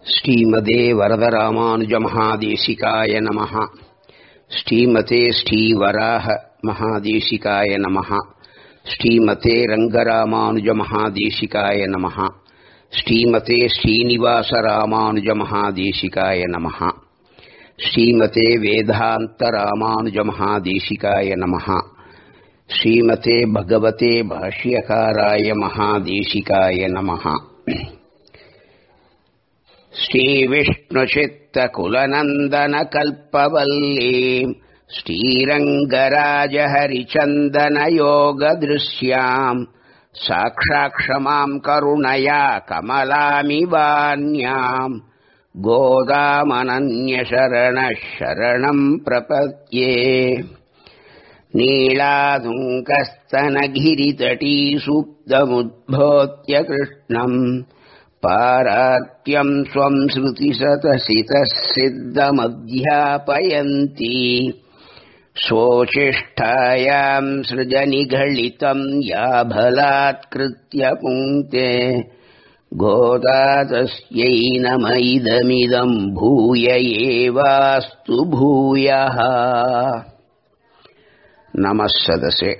ஸ்ரீமதே வரதராமானுஜமகாதேசிகாய நமः ஸ்ரீமதே ஸ்ரீவராக மகாதேசிகாய நமः ஸ்ரீமதே ரங்கராமானுஜமகாதேசிகாய நமः ஸ்ரீமதே ஸ்ரீனிவாசராமானுஜமகாதேசிகாய நமः ஸ்ரீமதே வேதாந்தராமானுஜமகாதேசிகாய நமः ஸ்ரீமதே பகவதே பாஷ்யகாராய மகாதேசிகாய நமः श्रीविष्णुचित्तकुलनन्दनकल्पवल्लीम् श्रीरङ्गराजहरिचन्दनयोगदृश्याम् साक्षाक्षमाम् करुणया कमलामिवान्याम् गोदामनन्यशरणः शरणम् प्रपद्ये नीलादुङ्कस्तनगिरितटीसुप्तमुद्भोत्य कृष्णम् पारात्यम् स्वम् श्रुतिसतसितः सिद्धमध्यापयन्ती स्वोचिष्ठायाम् सृजनिघलितम् याभलात्कृत्य पुङ्क्ते गोदा तस्यै नम इदमिदम् भूय एवास्तु भूयः नमः सदसे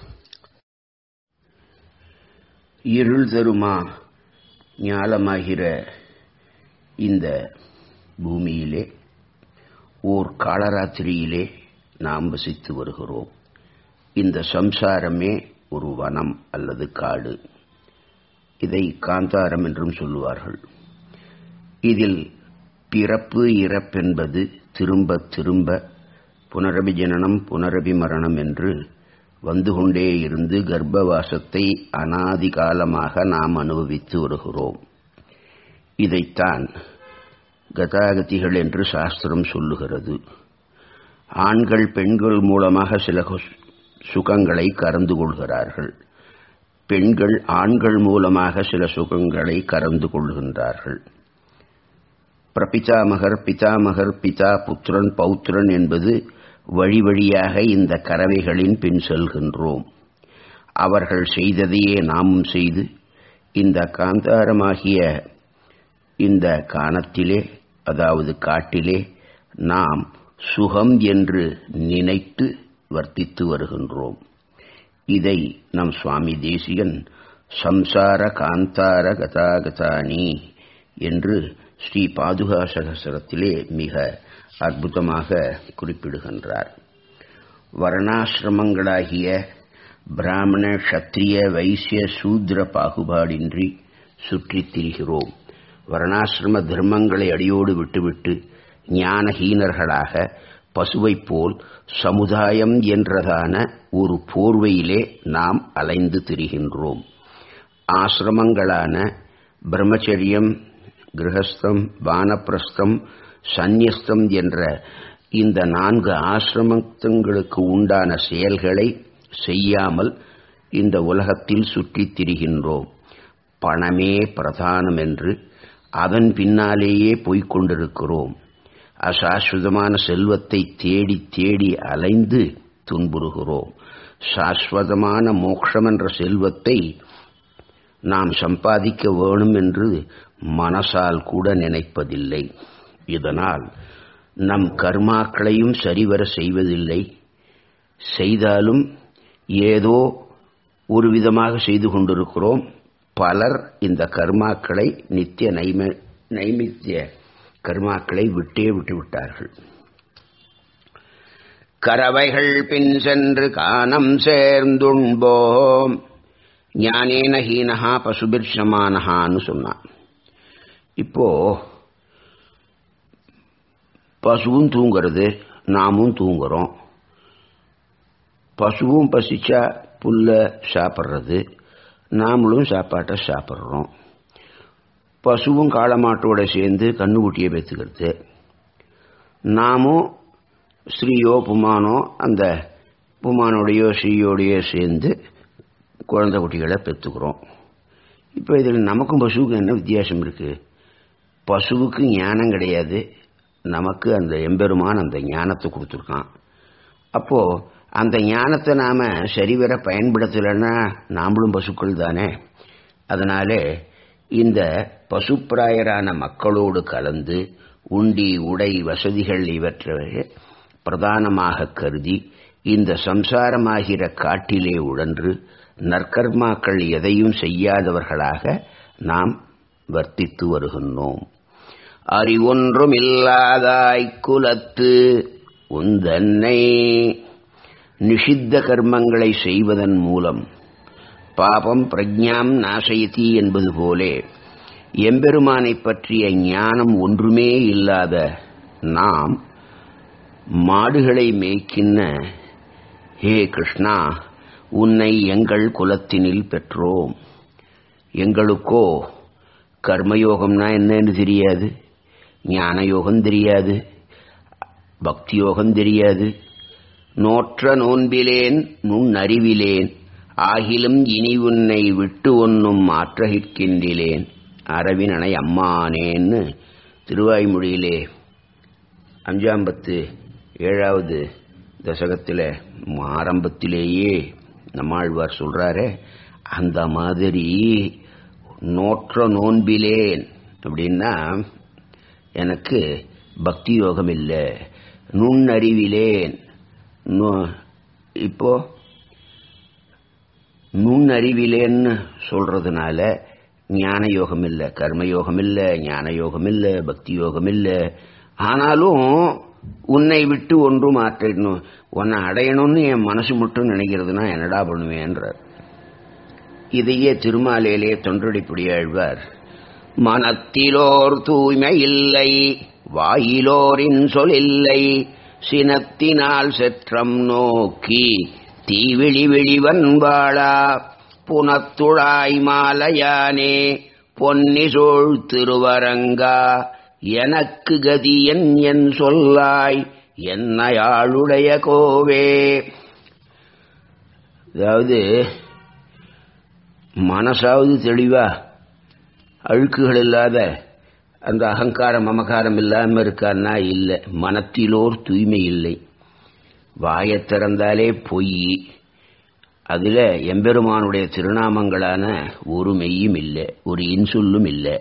இருள் தருமா ஞாலமாகிற இந்த பூமியிலே ஓர் காலராத்திரியிலே நாம் வசித்து வருகிறோம் இந்த சம்சாரமே ஒரு வனம் அல்லது காடு இதை காந்தாரம் என்றும் சொல்லுவார்கள் இதில் பிறப்பு இறப்பென்பது திரும்ப திரும்ப புனரபி ஜனனம் புனரபி மரணம் என்று வந்து கொண்டே இருந்து கர்ப்பவாசத்தை அனாதி காலமாக நாம் அனுபவித்து வருகிறோம் இதைத்தான் கதாகதிகள் என்று சாஸ்திரம் சொல்லுகிறது ஆண்கள் பெண்கள் மூலமாக சில சுகங்களை கறந்து கொள்கிறார்கள் பெண்கள் ஆண்கள் மூலமாக சில சுகங்களை கறந்து கொள்கின்றார்கள் பிரபிதாமகர் பிதாமகர் பிதா புத்திரன் பௌத்திரன் என்பது வழி வழியாக இந்த கறவைகளின் பின் செல்கின்றோம் அவர்கள் செய்ததையே நாமும் செய்து இந்த காந்தாரமாகிய இந்த காணத்திலே அதாவது காட்டிலே நாம் சுகம் என்று நினைத்து வர்த்தித்து வருகின்றோம் இதை நம் சுவாமி தேசிகன் சம்சார காந்தார கதாகதானி என்று ஸ்ரீ பாதுகா சகசரத்திலே மிக அற்புதமாக குறிப்பிடுகின்றார் வர்ணாசிரமங்களாகிய பிராமண க்ஷத்ரிய வைசிய சூத்ர பாகுபாடின்றி சுற்றித் திரிகிறோம் வர்ணாசிரம தர்மங்களை அடியோடு விட்டுவிட்டு ஞானஹீனர்களாக பசுவைப் போல் சமுதாயம் என்றதான ஒரு போர்வையிலே நாம் அலைந்து திரிகின்றோம் ஆசிரமங்களான பிரம்மச்சரியம் கிரகஸ்தம் வானப்பிரஸ்தம் சந்நியஸ்தம் என்ற இந்த நான்கு ஆசிரமங்களுக்கு உண்டான செயல்களை செய்யாமல் இந்த உலகத்தில் சுற்றித் திரிகின்றோம் பணமே பிரதானம் என்று அதன் பின்னாலேயே போய்க் கொண்டிருக்கிறோம் அசாஸ்வதமான செல்வத்தை தேடி தேடி அலைந்து துன்புறுகிறோம் சாஸ்வதமான மோட்சம் என்ற செல்வத்தை நாம் சம்பாதிக்க வேணும் என்று மனசால் கூட நினைப்பதில்லை இதனால் நம் கர்மாக்களையும் சரிவர செய்வதில்லை செய்தாலும் ஏதோ ஒரு விதமாக செய்து கொண்டிருக்கிறோம் பலர் இந்த கர்மாக்களை நித்திய நைம நைமித்திய கர்மாக்களை விட்டே விட்டு விட்டார்கள் கரவைகள் பின் சென்று காணம் சேர்ந்துண்போம் ஞானேன ஹீனஹா பசுபிர் சமானஹான்னு சொன்னான் இப்போ பசுவும் தூங்கிறது நாமும் தூங்குறோம் பசுவும் பசிச்சா புல்ல சாப்பிட்றது நாமளும் சாப்பாட்டை சாப்பிட்றோம் பசுவும் காளமாட்டோட சேர்ந்து கண்ணுக்குட்டியை பெற்றுக்கிறது நாமும் ஸ்ரீயோ புமானோ அந்த புமானோடையோ ஸ்ரீயோடையோ சேர்ந்து குழந்தை குட்டிகளை பெற்றுக்கிறோம் இப்போ இதில் நமக்கும் பசுவுக்கும் என்ன வித்தியாசம் இருக்குது பசுவுக்கு ஞானம் கிடையாது நமக்கு அந்த எம்பெருமான் அந்த ஞானத்தை கொடுத்துருக்கான் அப்போது அந்த ஞானத்தை நாம் சரிவர பயன்படுத்தலைன்னா நாமளும் பசுக்கள் தானே அதனாலே இந்த பசுப்பிராயரான மக்களோடு கலந்து உண்டி உடை வசதிகள் இவற்றை பிரதானமாக கருதி இந்த சம்சாரமாகிற காட்டிலே உழன்று நற்கர்மாக்கள் எதையும் செய்யாதவர்களாக நாம் வர்த்தித்து வருகின்றோம் அறிவொன்றும் இல்லாதாய் குலத்து உந்தன்னை நிஷித்த கர்மங்களை செய்வதன் மூலம் பாபம் பிரஜாம் நாசயதி என்பது போலே எம்பெருமானை பற்றிய ஞானம் ஒன்றுமே இல்லாத நாம் மாடுகளை மேய்க்கின்ற ஹே கிருஷ்ணா உன்னை எங்கள் குலத்தினில் பெற்றோம் எங்களுக்கோ கர்மயோகம்னா என்னன்னு தெரியாது ஞான யோகம் தெரியாது பக்தி யோகம் தெரியாது நோற்ற நோன்பிலேன் நுண்ணறிவிலேன் ஆகிலும் இனி உன்னை விட்டு ஒன்னும் மாற்றகிற்கின்றிலேன் அரவினனை அம்மானேன்னு திருவாய்மொழியிலே அஞ்சாம்பத்து ஏழாவது தசகத்தில் ஆரம்பத்திலேயே நம்மாழ்வார் சொல்றாரே அந்த மாதிரி நோற்ற நோன்பிலேன் அப்படின்னா எனக்கு பக்தி யோகம் இல்லை நுண்ணறிவிலேன் இப்போ நுண்ணறிவிலேன்னு சொல்றதுனால ஞான யோகம் இல்லை கர்மயோகம் இல்லை ஞான யோகம் இல்லை பக்தி யோகம் இல்லை ஆனாலும் உன்னை விட்டு ஒன்றும் மாற்றணும் உன்னை அடையணும்னு என் மனசு மட்டும் நினைக்கிறதுனா என்னடா பண்ணுவேன்றார் இதையே திருமாலையிலே தொன்றடிப்படியாழ்வார் மனத்திலோர் தூய்மை இல்லை வாயிலோரின் சொல் இல்லை சினத்தினால் செற்றம் நோக்கி தீவிழி விழிவன் வாழா புனத்துழாய் மாலையானே பொன்னி சோழ் திருவரங்கா எனக்கு கதியன் என் சொல்லாய் என்னையாளுடைய கோவே அதாவது மனசாவது தெளிவா அழுக்குகள் இல்லாத அந்த அகங்காரம் மமகாரம் இல்லாம இருக்கான்னா இல்லை மனத்திலோர் தூய்மை இல்லை வாயை திறந்தாலே பொய் அதில் எம்பெருமானுடைய திருநாமங்களான ஒரு மெய்யும் இல்லை ஒரு இன்சொல்லும் இல்லை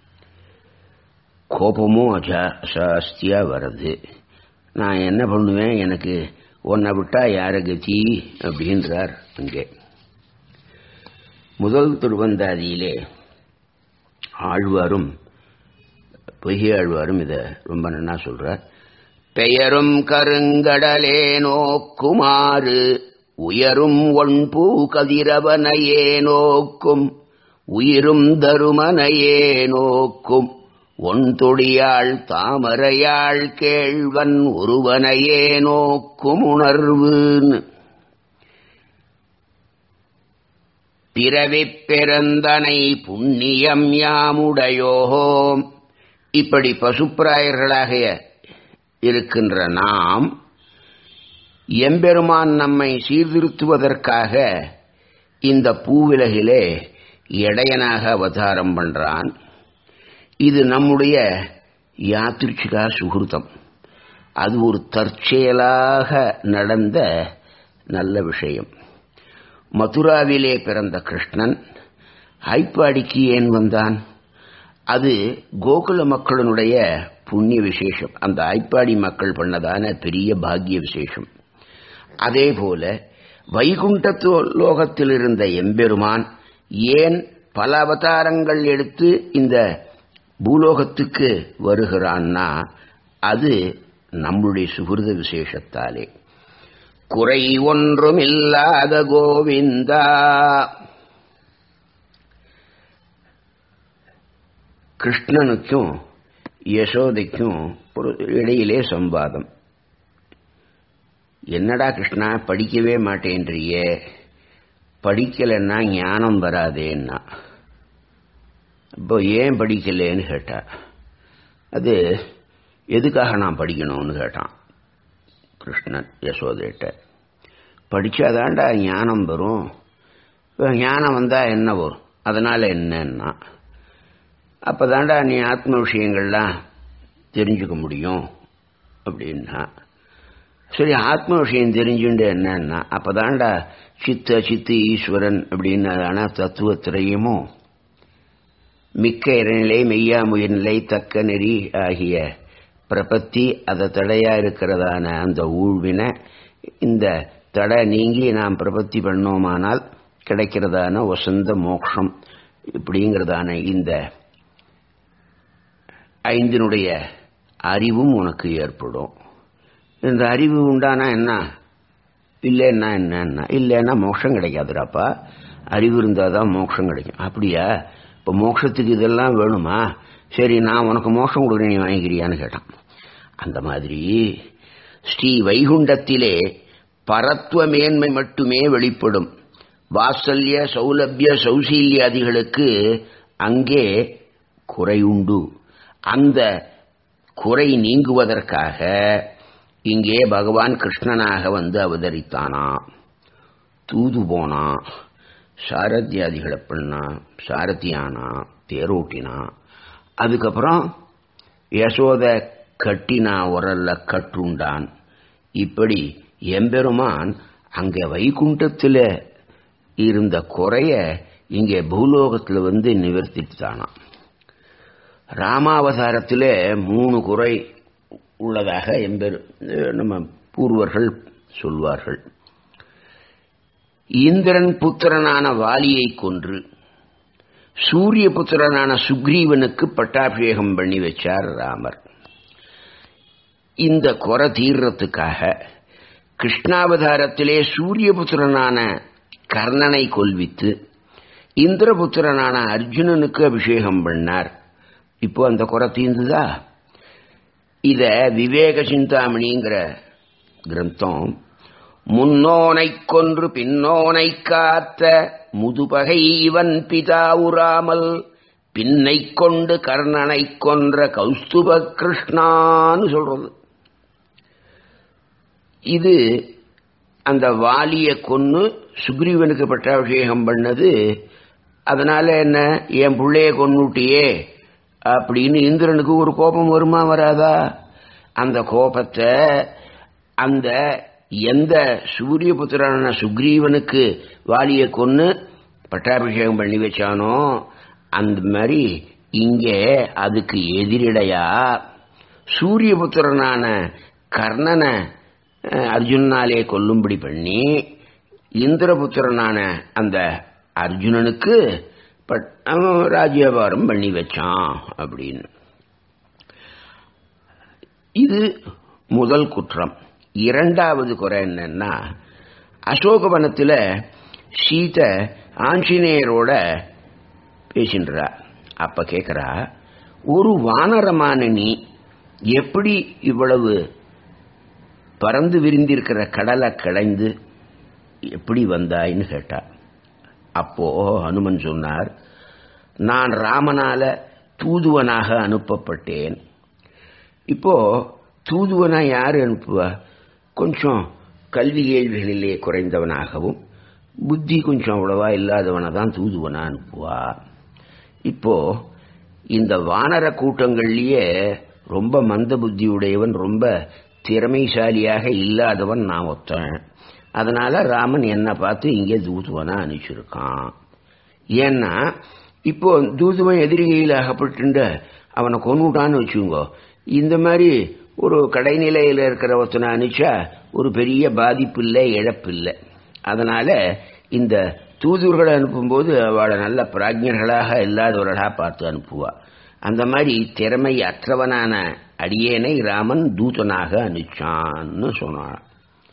கோபமும் ஜாஸ்தியாக வருது நான் என்ன பண்ணுவேன் எனக்கு உன்னை விட்டா யார கதி அப்படின்றார் அங்கே முதல் திருவந்தாதியிலே ஆழ்வாரும் பொய்கை ஆழ்வாரும் இதை ரொம்ப நன்னா சொல்றார் பெயரும் கருங்கடலே நோக்குமாறு உயரும் ஒன்பூ கதிரவனையே நோக்கும் உயிரும் தருமனையே நோக்கும் ஒன்தொடியாள் தாமரையாள் கேழ்வன் ஒருவனையே நோக்கும் உணர்வுன்னு பிறவிப் பெருந்தனை புண்ணியம் யாமுடையோம் இப்படி பசுப்பிராயர்களாக இருக்கின்ற நாம் எம்பெருமான் நம்மை சீர்திருத்துவதற்காக இந்த பூவிலகிலே இடையனாக அவதாரம் பண்றான் இது நம்முடைய யாத்திரிச்சிகா சுகிருதம் அது ஒரு தற்செயலாக நடந்த நல்ல விஷயம் மதுராவிலே பிறந்த கிருஷ்ணன் ஐப்பாடிக்கு ஏன் வந்தான் அது கோகுல மக்களினுடைய புண்ணிய விசேஷம் அந்த ஐப்பாடி மக்கள் பண்ணதான பெரிய பாக்கிய விசேஷம் அதே போல வைகுண்டத்து லோகத்தில் இருந்த எம்பெருமான் ஏன் பல அவதாரங்கள் எடுத்து இந்த பூலோகத்துக்கு வருகிறான்னா அது நம்முடைய சுகிருத விசேஷத்தாலே குறை ஒன்றும் இல்லாத கோவிந்தா கிருஷ்ணனுக்கும் யசோதைக்கும் ஒரு இடையிலே சம்பாதம் என்னடா கிருஷ்ணா படிக்கவே மாட்டேன்றியே படிக்கலைன்னா ஞானம் வராதேன்னா இப்போ ஏன் படிக்கலேன்னு கேட்டா அது எதுக்காக நான் படிக்கணும்னு கேட்டான் கிருஷ்ணன் யசோதைட்ட படித்தாதாண்டா ஞானம் வரும் ஞானம் வந்தால் என்ன வரும் அதனால் என்னன்னா அப்போ தாண்டா நீ ஆத்ம விஷயங்கள்லாம் தெரிஞ்சுக்க முடியும் அப்படின்னா சரி ஆத்ம விஷயம் தெரிஞ்சுண்டு என்னன்னா அப்போ தாண்டா சித்த சித்து ஈஸ்வரன் அப்படின்னு தத்துவத்திரையுமோ மிக்க இறைநிலை மெய்யாமுயர்நிலை தக்க நெறி ஆகிய பிரபத்தி அதை தடையா இருக்கிறதான அந்த ஊழ்வினை இந்த தடை நீங்கி நாம் பிரபத்தி பண்ணோமானால் கிடைக்கிறதான வசந்த மோட்சம் இப்படிங்கிறதான இந்த ஐந்தினுடைய அறிவும் உனக்கு ஏற்படும் இந்த அறிவு உண்டானா என்ன இல்லைன்னா என்னன்னா இல்லைன்னா மோட்சம் கிடைக்காதுடாப்பா அறிவு இருந்தால் தான் மோட்சம் கிடைக்கும் அப்படியா இப்போ மோட்சத்துக்கு இதெல்லாம் வேணுமா சரி நான் உனக்கு மோட்சம் கொடுக்குறேன் நீ வாங்கிக்கிறியான்னு கேட்டான் அந்த மாதிரி ஸ்ரீ வைகுண்டத்திலே பரத்துவ மேன்மை மட்டுமே வெளிப்படும் வாத்சல்ய சௌலபிய சௌசீல்யாதிகளுக்கு அங்கே குறையுண்டு அந்த குறை நீங்குவதற்காக இங்கே பகவான் கிருஷ்ணனாக வந்து அவதரித்தானா தூது போனா சாரத்தியாதிகளை பண்ணா சாரத்தியானா தேரோட்டினா அதுக்கப்புறம் யசோத கட்டினா உரல்ல கட்டுண்டான் இப்படி எம்பெருமான் அங்கே வைகுண்டத்தில் இருந்த குறைய இங்கே பூலோகத்தில் வந்து நிவர்த்தித்தானாம் ராமாவதாரத்தில் மூணு குறை உள்ளதாக எம்பெரு நம்ம பூர்வர்கள் சொல்வார்கள் இந்திரன் புத்திரனான வாலியை கொன்று சூரிய புத்திரனான சுக்ரீவனுக்கு பட்டாபிஷேகம் பண்ணி வச்சார் ராமர் இந்த குறை தீர்றதுக்காக கிருஷ்ணாவதாரத்திலே சூரியபுத்திரனான கர்ணனை கொல்வித்து இந்திரபுத்திரனான அர்ஜுனனுக்கு அபிஷேகம் பண்ணார் இப்போ அந்த குறை தீர்ந்துதா இத விவேக சிந்தாமணிங்கிற கிரந்தம் முன்னோனை கொன்று பின்னோனை காத்த முதுபகை இவன் பிதாவுராமல் பின்னை கொண்டு கர்ணனை கொன்ற கௌஸ்துப கிருஷ்ணான்னு சொல்றது இது அந்த வாலிய கொன்னு சுக்ரீவனுக்கு பட்டாபிஷேகம் பண்ணது அதனால என்ன என் பிள்ளைய கொன்னுட்டியே அப்படின்னு இந்திரனுக்கு ஒரு கோபம் வருமா வராதா அந்த கோபத்தை அந்த எந்த சூரியபுத்திரனான சுக்ரீவனுக்கு வாலிய கொன்னு பட்டாபிஷேகம் பண்ணி வச்சானோ அந்த மாதிரி இங்கே அதுக்கு எதிரிடையா சூரியபுத்திரனான கர்ணனை அர்ஜுனாலே கொல்லும்படி பண்ணி இந்திரபுத்திரனான அந்த அர்ஜுனனுக்கு ராஜ்யபாரம் பண்ணி வச்சான் அப்படின்னு இது முதல் குற்றம் இரண்டாவது குறை என்னன்னா அசோகவனத்தில் சீதை ஆஞ்சநேயரோட பேசின்றா அப்ப கேட்கிறா ஒரு வானரமான நீ எப்படி இவ்வளவு பறந்து விரிந்திருக்கிற கடலை கடைந்து எப்படி வந்தாயின்னு கேட்டா அப்போ ஹனுமன் சொன்னார் நான் ராமனால தூதுவனாக அனுப்பப்பட்டேன் இப்போ தூதுவனா யார் அனுப்புவா கொஞ்சம் கல்வி கேள்விகளிலே குறைந்தவனாகவும் புத்தி கொஞ்சம் அவ்வளவா இல்லாதவனை தான் தூதுவனா அனுப்புவா இப்போ இந்த வானர கூட்டங்கள்லயே ரொம்ப மந்த புத்தியுடையவன் ரொம்ப திறமைசாலியாக இல்லாதவன் நான் ஒத்தன் அதனால ராமன் என்ன பார்த்து இங்கே தூதுவனா அனுப்பிச்சிருக்கான் ஏன்னா இப்போ தூதுவன் எதிரிகையில் அகப்பட்டு அவனை கொண்டுட்டான்னு வச்சுங்கோ இந்த மாதிரி ஒரு கடைநிலையில் இருக்கிற ஒருத்தனை அனுப்பிச்சா ஒரு பெரிய பாதிப்பு இல்லை இழப்பு இல்லை அதனால இந்த தூதுவர்களை அனுப்பும்போது அவளை நல்ல பிராஜ்யர்களாக இல்லாதவர்களாக பார்த்து அனுப்புவா அந்த மாதிரி திறமை அற்றவனான அடியேனை ராமன் தூதனாக அனுப்பிச்சான்னு சொன்னான்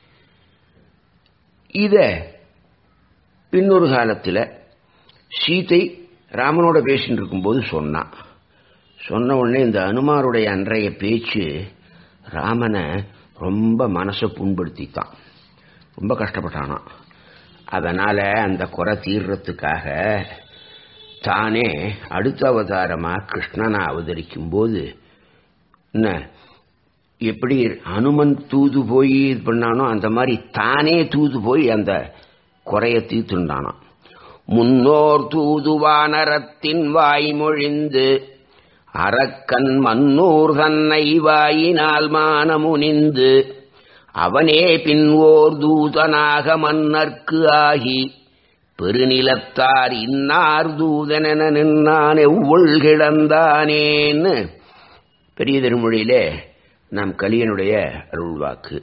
இத பின்னொரு காலத்தில் சீதை ராமனோட பேசிட்டு இருக்கும்போது சொன்னான் சொன்ன உடனே இந்த அனுமாருடைய அன்றைய பேச்சு ராமனை ரொம்ப மனசை புண்படுத்தித்தான் ரொம்ப கஷ்டப்பட்டானான் அதனால அந்த குறை தீர்றதுக்காக தானே அடுத்த அவதாரமா கிருஷ்ணனை அவதரிக்கும் போது என்ன எப்படி அனுமன் தூது போய் இது பண்ணானோ அந்த மாதிரி தானே தூது போய் அந்த குறைய தீர்த்துண்டானான் முன்னோர் தூதுவானரத்தின் வாய்மொழிந்து அரக்கன் மன்னூர் தன்னை வாயினால் மானமுனிந்து அவனே பின் ஓர் தூதனாக மன்னர்க்கு ஆகி பெருநிலத்தார் இன்னார் தூதனென நின்னான் எவ்வொள் கிடந்தானேன்னு பெரிய திருமொழியிலே நாம் கலியனுடைய அருள்வாக்கு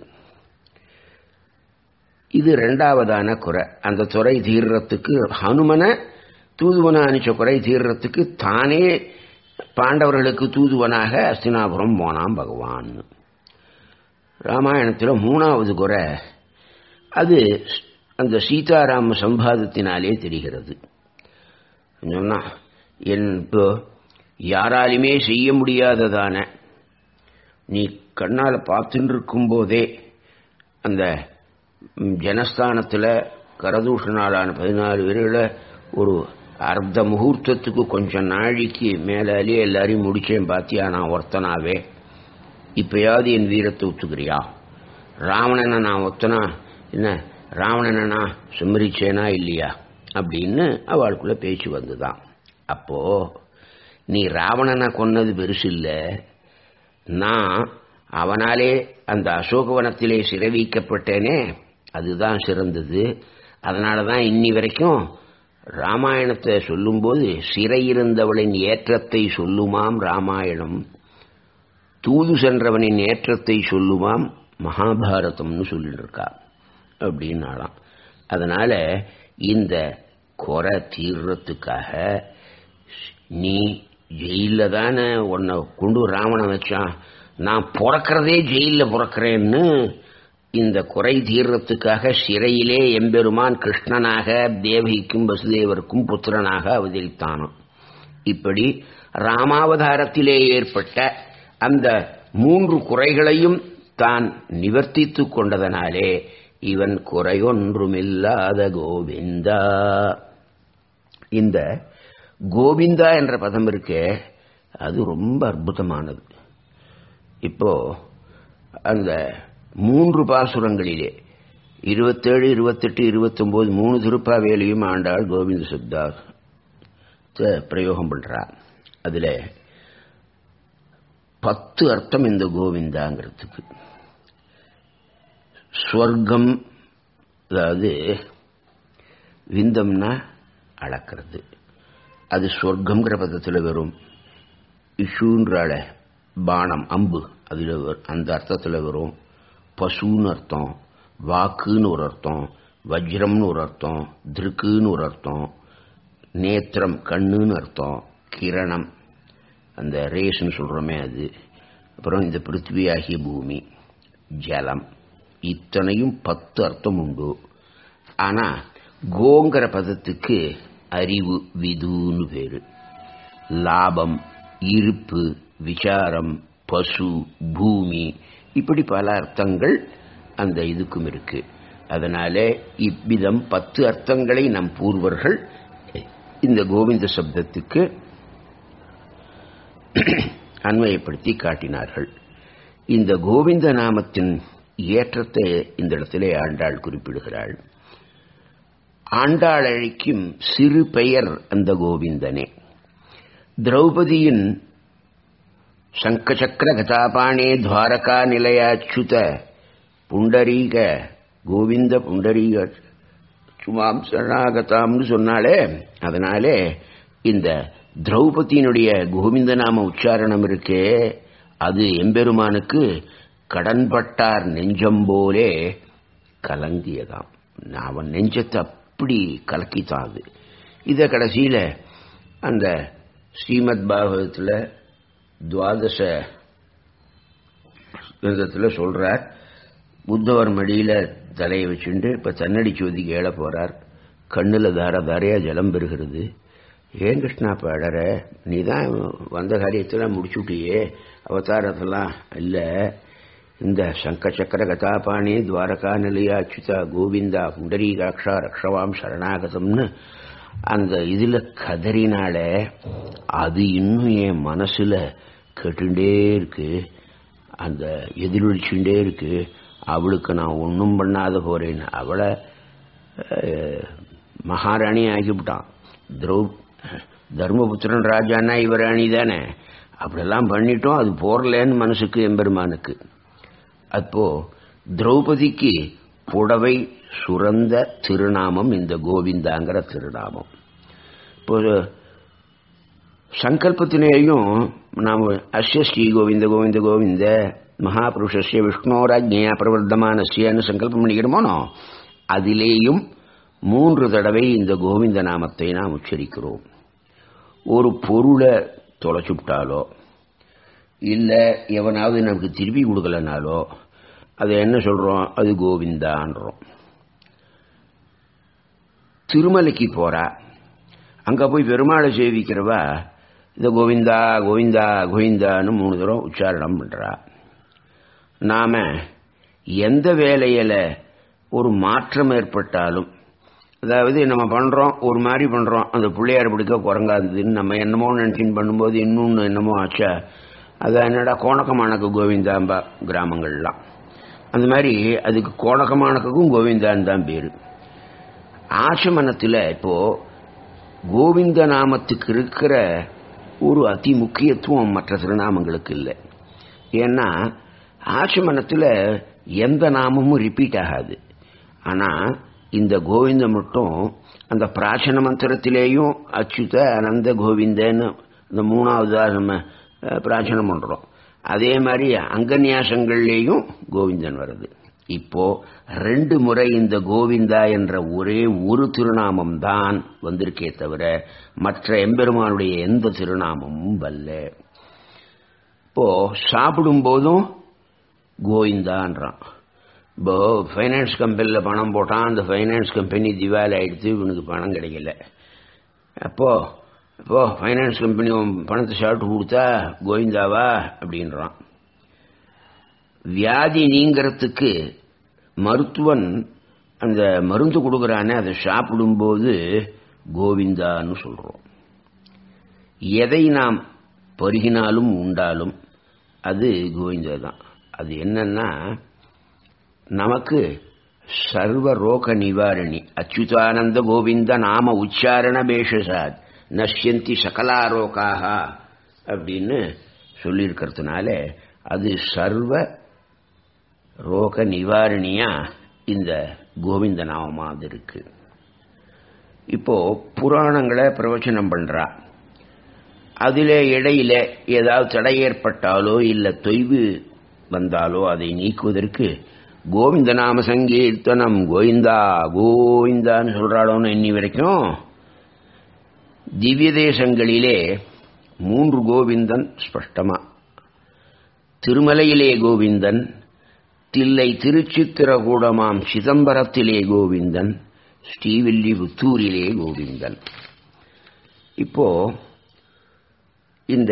இது ரெண்டாவதான குறை அந்த துறை தீர்றத்துக்கு ஹனுமனை தூதுவன அனுச்ச குறை தீர்றத்துக்கு தானே பாண்டவர்களுக்கு தூதுவனாக அஸ்தினாபுரம் போனான் பகவான் ராமாயணத்தில் மூணாவது குறை அது அந்த சீதாராம சம்பாதத்தினாலே தெரிகிறது சொன்னா என் இப்போ யாராலுமே செய்ய முடியாததான நீ கண்ணால் பார்த்துட்டு இருக்கும்போதே அந்த ஜனஸ்தானத்தில் கரதூஷணாலான பதினாலு பேர்களை ஒரு அர்த்த முகூர்த்தத்துக்கு கொஞ்சம் நாளைக்கு மேலாலே எல்லாரையும் முடிச்சேன் பாத்தியா நான் ஒருத்தனாவே இப்பயாவது என் வீரத்தை ஒத்துக்கிறியா ராவணனை நான் ஒத்தனா என்ன ராவணனை நான் சுமரிச்சேனா இல்லையா அப்படின்னு அவளுக்குள்ள பேச்சு வந்துதான் அப்போ நீ ராவணனை கொன்னது பெருசு இல்லை நான் அவனாலே அந்த அசோகவனத்திலே சிறவிக்கப்பட்டேனே அதுதான் சிறந்தது அதனால தான் இன்னி வரைக்கும் ராமாயணத்தை சொல்லும்போது சிறையிருந்தவளின் ஏற்றத்தை சொல்லுமாம் ராமாயணம் தூது சென்றவனின் ஏற்றத்தை சொல்லுமாம் மகாபாரதம்னு சொல்லிட்டு இருக்கா அப்படின்னாலாம் அதனால இந்த குறை தீர்றதுக்காக நீ ஜெயில தானே உன்னை கொண்டு ராவணன் வச்சான் நான் பிறக்கிறதே ஜெயிலில் பிறக்கிறேன்னு இந்த குறை தீர்றதுக்காக சிறையிலே எம்பெருமான் கிருஷ்ணனாக தேவகிக்கும் வசுதேவருக்கும் புத்திரனாக அவதரித்தானாம் இப்படி ராமாவதாரத்திலே ஏற்பட்ட அந்த மூன்று குறைகளையும் தான் நிவர்த்தித்துக் கொண்டதனாலே இவன் குறையொன்றுமில்லாத கோவிந்தா இந்த கோவிந்தா என்ற பதம் இருக்கே அது ரொம்ப அற்புதமானது இப்போ அந்த மூன்று பாசுரங்களிலே இருபத்தேழு இருபத்தெட்டு இருபத்தொன்பது மூணு திருப்பாவேலையும் ஆண்டாள் கோவிந்த சப்தா பிரயோகம் பண்றா அதுல பத்து அர்த்தம் இந்த கோவிந்தாங்கிறதுக்கு ஸ்வர்க்கம் அதாவது விந்தம்னா அளக்கிறது அது சொர்க்கம்ங்கிற பதத்தில் வரும் இஷுன்றால பானம் அம்பு அதில் அந்த அர்த்தத்தில் வரும் பசுன்னு அர்த்தம் வாக்குன்னு ஒரு அர்த்தம் வஜ்ரம்னு ஒரு அர்த்தம் திருக்குன்னு ஒரு அர்த்தம் நேத்திரம் கண்ணுன்னு அர்த்தம் கிரணம் அந்த ரேஸ்ன்னு சொல்கிறோமே அது அப்புறம் இந்த பிருத்திவியாகிய பூமி ஜலம் இத்தனையும் பத்து அர்த்தம் உண்டு ஆனால் கோங்கிற பதத்துக்கு அறிவு விதுன்னு பேரு லாபம் இருப்பு விசாரம் பசு பூமி இப்படி பல அர்த்தங்கள் அந்த இதுக்கும் இருக்கு அதனால இவ்விதம் பத்து அர்த்தங்களை நம் பூர்வர்கள் இந்த கோவிந்த சப்தத்துக்கு அன்வயப்படுத்தி காட்டினார்கள் இந்த கோவிந்த நாமத்தின் ஏற்றத்தை இந்த இடத்திலே ஆண்டாள் குறிப்பிடுகிறாள் ஆண்டாள் அழைக்கும் சிறு பெயர் அந்த கோவிந்தனே திரௌபதியின் சங்கசக்கர கதாபாணே துவாரகா நிலையாச்சுத புண்டரீக கோவிந்த புண்டரீக சுமாம் சரணாகதாம்னு சொன்னாலே அதனாலே இந்த திரௌபதியினுடைய கோவிந்த நாம உச்சாரணம் இருக்கே அது எம்பெருமானுக்கு கடன்பட்டார் நெஞ்சம் போலே கலங்கியதாம் அவன் நெஞ்சத்தை அப்படி கலக்கித்தான் அது இதை கடைசியில் அந்த ஸ்ரீமத் பாகவத்தில் துவாதச கிரந்தத்தில் சொல்றார் புத்தவர் மடியில் தலையை வச்சுண்டு இப்போ தன்னடி சோதிக்கு ஏழ போறார் கண்ணில் தார தாரையா ஜலம் பெறுகிறது ஏன் கிருஷ்ணா பாடற நீ தான் வந்த காரியத்தெல்லாம் முடிச்சுட்டியே அவதாரத்தெல்லாம் இல்லை இந்த சங்க சக்கர கதாபாணி துவாரகா நிலையா அச்சுதா கோவிந்தா புண்டரீகாட்சா ரக்ஷவாம் சரணாகதம்னு அந்த இதில் கதறினால அது இன்னும் என் மனசில் கேட்டுட்டே இருக்கு அந்த எதிரொலிச்சுட்டே இருக்கு அவளுக்கு நான் ஒன்றும் பண்ணாத போறேன் அவளை மகாராணி ஆகிவிட்டான் திரௌ தர்மபுத்திரன் ராஜானா இவர் ராணி தானே அப்படியெல்லாம் பண்ணிட்டோம் அது போரலன்னு மனசுக்கு எம்பெருமானுக்கு அப்போ திரௌபதிக்கு புடவை சுரந்த திருநாமம் இந்த கோவிந்தாங்கிற திருநாமம் இப்போ சங்கல்பத்திலேயும் நாம் அஸ்ய ஸ்ரீ கோவிந்த கோவிந்த கோவிந்த மகாபுருஷஸ்ய விஷ்ணோராஜ்யா பிரவர்த்தமானஸ்யன்னு சங்கல்பம் பண்ணிக்கிறோமோனோ அதிலேயும் மூன்று தடவை இந்த கோவிந்த நாமத்தை நாம் உச்சரிக்கிறோம் ஒரு பொருளை தொலைச்சுட்டாலோ இல்லை எவனாவது நமக்கு திருப்பி கொடுக்கலனாலோ அதை என்ன சொல்கிறோம் அது கோவிந்தான்றோம் திருமலைக்கு போகிறா அங்கே போய் பெருமாளை சேவிக்கிறவா இந்த கோவிந்தா கோவிந்தா கோவிந்தான்னு மூணு தடவை உச்சாரணம் பண்ணுறா நாம் எந்த வேலையில் ஒரு மாற்றம் ஏற்பட்டாலும் அதாவது நம்ம பண்ணுறோம் ஒரு மாதிரி பண்ணுறோம் அந்த பிள்ளையார் பிடிக்க குரங்காதுன்னு நம்ம என்னமோ நினச்சின்னு பண்ணும்போது இன்னொன்று என்னமோ ஆச்சா அது என்னடா கோணக்கமானக்கு கோவிந்தாம்பா கிராமங்கள்லாம் அந்த மாதிரி அதுக்கு கோணக்கமானக்கும் கோவிந்தான் தான் பேர் ஆசமனத்தில் இப்போ கோவிந்த நாமத்துக்கு இருக்கிற ஒரு அதி முக்கியத்துவம் மற்ற திருநாமங்களுக்கு இல்லை ஏன்னா ஆசமனத்தில் எந்த நாமமும் ரிப்பீட் ஆகாது ஆனால் இந்த கோவிந்த மட்டும் அந்த பிராச்சன மந்திரத்திலேயும் அச்சுத அனந்த கோவிந்தன்னு இந்த மூணாவதா நம்ம பிராச்சனம் பண்ணுறோம் அதே மாதிரி அங்கன்யாசங்கள்லேயும் கோவிந்தன் வருது இப்போ ரெண்டு முறை இந்த கோவிந்தா என்ற ஒரே ஒரு திருநாமம் தான் வந்திருக்கே தவிர மற்ற எம்பெருமானுடைய எந்த திருநாமமும் வல்ல இப்போ சாப்பிடும் போதும் கோவிந்தான்றான் இப்போ ஃபைனான்ஸ் கம்பெனியில் பணம் போட்டான் அந்த ஃபைனான்ஸ் கம்பெனி திவாலி ஆயிடுத்து இவனுக்கு பணம் கிடைக்கல அப்போ இப்போ ஃபைனான்ஸ் கம்பெனி பணத்தை ஷார்ட் கொடுத்தா கோவிந்தாவா அப்படின்றான் வியாதி நீங்கிறதுக்கு மருத்துவன் அந்த மருந்து கொடுக்குறானே அதை சாப்பிடும்போது கோவிந்தான்னு சொல்கிறோம் எதை நாம் பருகினாலும் உண்டாலும் அது கோவிந்தா தான் அது என்னன்னா நமக்கு சர்வ ரோக நிவாரணி அச்சுதானந்த கோவிந்த நாம உச்சாரண பேஷசாத் நஷ்யந்தி சகலாரோக்காக அப்படின்னு சொல்லியிருக்கிறதுனால அது சர்வ ரோக நிவாரணியா இந்த கோவிந்த நாமமாக இருக்கு இப்போ புராணங்களை பிரவச்சனம் பண்றா அதில் இடையில ஏதாவது தடை ஏற்பட்டாலோ இல்லை தொய்வு வந்தாலோ அதை நீக்குவதற்கு கோவிந்த நாம சங்கீர்த்தனம் கோவிந்தா கோவிந்தான்னு சொல்றாளோன்னு இன்னி வரைக்கும் திவ்ய தேசங்களிலே மூன்று கோவிந்தன் ஸ்பஷ்டமா திருமலையிலே கோவிந்தன் தில்லை திருச்சித்திரகூடமாம் சிதம்பரத்திலே கோவிந்தன் ஸ்ரீவில்லிபுத்தூரிலே கோவிந்தன் இப்போ இந்த